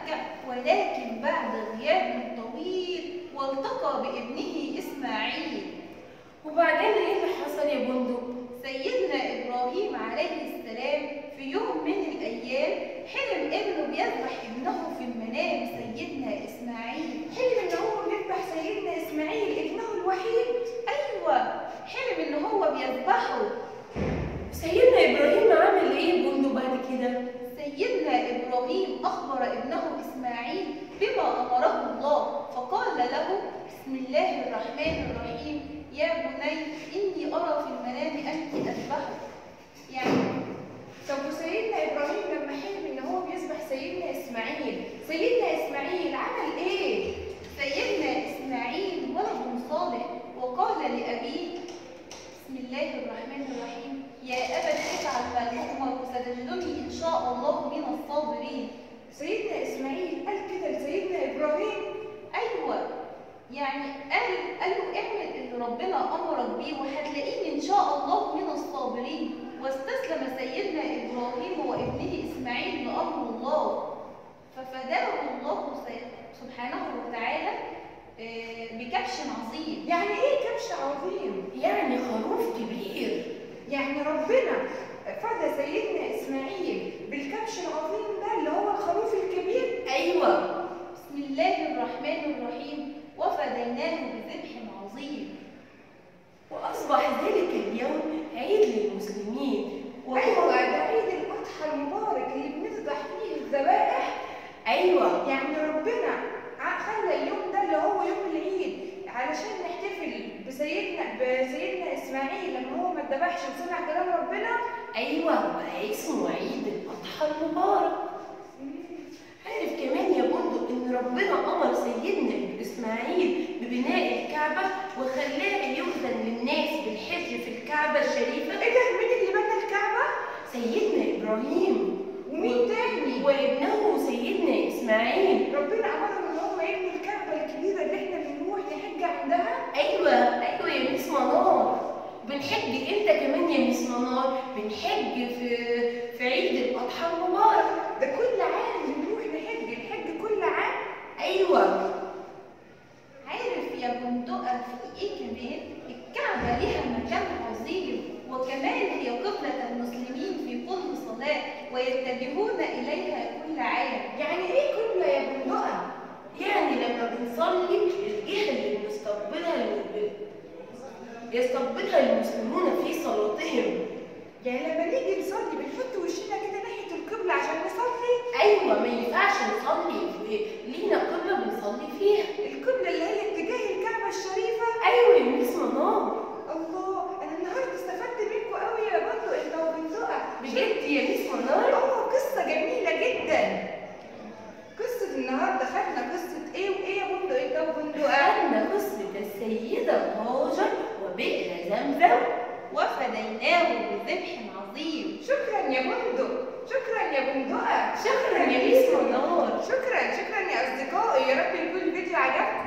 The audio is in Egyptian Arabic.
مكة ولكن بعد غياب طويل والتقى بابنه إسماعيل وبعدين ايه اللي حصل يا بندق سيدنا إبراهيم عليه السلام في يوم من الأيام حلم إنه بيذبح ابنه في المنام سيدنا إسماعيل حلم ان هو بيذبح سيدنا اسماعيل ابنه الوحيد أيوة حلم إن هو بيذبحه سيدنا ابراهيم عمل ايه يا بندق بعد كده سيدنا إبراهيم أخبر ابنه إسماعيل بما أمره الله فقال له بسم الله الرحمن الرحيم يا بني إني أرى في المنام أني أذبحك يعني طب وسيدنا ابراهيم لما حلم ان هو بيذبح سيدنا اسماعيل سيدنا اسماعيل عمل ايه سيدنا إسماعيل ولد صالح وقال لأبيه بسم الله الرحمن الرحيم يا أبت افعل ما تؤمر وستجدني إن شاء الله من الصابرين سيدنا اسماعيل قال كده لسيدنا ابراهيم أيوة يعني قال قال له اعمل اللي ربنا أمرك بيه وهتلاقيني إن شاء الله من الصابرين واستسلم سيدنا إبراهيم وابنه إسماعيل لأمر الله ففداه الله سي- سبحانه وتعالى آه، بكبش عظيم يعني ايه كبش عظيم يعني خروف كبير يعني ربنا فدى سيدنا اسماعيل بالكبش العظيم ده اللي هو الخروف الكبير ايوه بسم الله الرحمن الرحيم وفديناه بذبح عظيم واصبح ذلك اليوم عيد للمسلمين ايوه ده عيد الاضحى المبارك اللي بنذبح فيه الذبائح ايوه يعني ربنا ع- خلى اليوم ده اللي هو يوم العيد علشان نحتفل بسيدنا بسيدنا اسماعيل لما هو ما اتذبحش وسمع كلام ربنا ايوه بقى اسمه عيد الاضحى المبارك عارف كمان يا بندق ان ربنا امر سيدنا اسماعيل ببناء الكعبه وخلاه يؤذن للناس بالحج في الكعبه الشريفه ايه ده مين اللي بنى الكعبه سيدنا ابراهيم ومين و- تاني وابنه سيدنا اسماعيل ربنا امرهم ان هم يبنوا الكعبه الكبيره اللي احنا بنروح نحج عندها ايوه ايوه يا ميس منار بنحج امتى كمان يا ميس منار بنحج في في عيد الاضحى المبارك ده كل عام بنروح نحج نحج كل عام ايوه عارف يا بندقة في ايه كمان الكعبة ليها مكان عظيم وكمان هي قبلة المسلمين في كل صلاة ويتجهون إليها كل عام يعني ايه كله يا بندقه يعني لما بنصلي الجهه اللي بنستقبلها الم- يستقبلها المسلمون في صلاتهم يعني لما نيجي نصلي بنحط وشنا كده ناحيه القبله عشان نصلي ايوه ما ينفعش نصلي في- لينا قبله بنصلي فيها القبله اللي هي اتجاه الكعبه الشريفه ايوه يا ميس منار الله انا النهارده استفدت منكم قوي يا بندق انت وبندقه بجد يا ميس منار اه قصه جميله جدا قصه النهارده خدنا قصه ايه وايه يا بندق انت وبندقه أن قصة السيدة هاجر وبئر زمزم وفديناه بذبح عظيم شكرا يا بندق شكرا يا بندقه شكرا يا ميس منار شكرا شكرا يا اصدقائي يا رب يكون الفيديو عجبكم